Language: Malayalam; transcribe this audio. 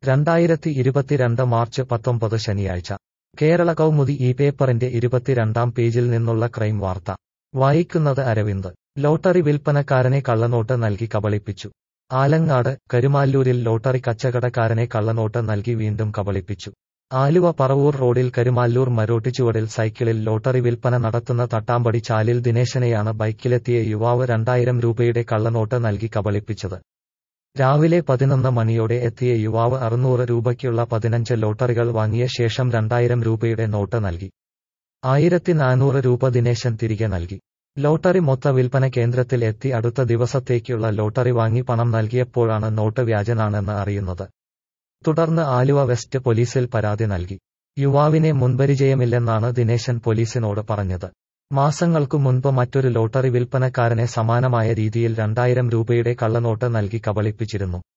രണ്ടായിരത്തി ഇരുപത്തിരണ്ട് മാർച്ച് പത്തൊമ്പത് ശനിയാഴ്ച കേരള കൗമുദി ഈ പേപ്പറിന്റെ ഇരുപത്തിരണ്ടാം പേജിൽ നിന്നുള്ള ക്രൈം വാർത്ത വായിക്കുന്നത് അരവിന്ദ് ലോട്ടറി വിൽപ്പനക്കാരനെ കള്ളനോട്ട് നൽകി കബളിപ്പിച്ചു ആലങ്ങാട് കരുമാല്ലൂരിൽ ലോട്ടറി കച്ചകടക്കാരനെ കള്ളനോട്ട് നൽകി വീണ്ടും കബളിപ്പിച്ചു ആലുവ പറവൂർ റോഡിൽ കരുമാല്ലൂർ മരോട്ടിച്ചുവടിൽ സൈക്കിളിൽ ലോട്ടറി വിൽപ്പന നടത്തുന്ന തട്ടാമ്പടി ചാലിൽ ദിനേശനെയാണ് ബൈക്കിലെത്തിയ യുവാവ് രണ്ടായിരം രൂപയുടെ കള്ളനോട്ട് നൽകി കബളിപ്പിച്ചത് രാവിലെ പതിനൊന്ന് മണിയോടെ എത്തിയ യുവാവ് അറുന്നൂറ് രൂപയ്ക്കുള്ള പതിനഞ്ച് ലോട്ടറികൾ വാങ്ങിയ ശേഷം രണ്ടായിരം രൂപയുടെ നോട്ട് നൽകി ആയിരത്തി നാനൂറ് രൂപ ദിനേശൻ തിരികെ നൽകി ലോട്ടറി മൊത്ത വിൽപ്പന കേന്ദ്രത്തിൽ എത്തി അടുത്ത ദിവസത്തേക്കുള്ള ലോട്ടറി വാങ്ങി പണം നൽകിയപ്പോഴാണ് നോട്ട് വ്യാജനാണെന്ന് അറിയുന്നത് തുടർന്ന് ആലുവ വെസ്റ്റ് പോലീസിൽ പരാതി നൽകി യുവാവിനെ മുൻപരിചയമില്ലെന്നാണ് ദിനേശൻ പോലീസിനോട് പറഞ്ഞത് മാസങ്ങൾക്കു മുൻപ് മറ്റൊരു ലോട്ടറി വിൽപ്പനക്കാരനെ സമാനമായ രീതിയിൽ രണ്ടായിരം രൂപയുടെ കള്ളനോട്ട് നൽകി കബളിപ്പിച്ചിരുന്നു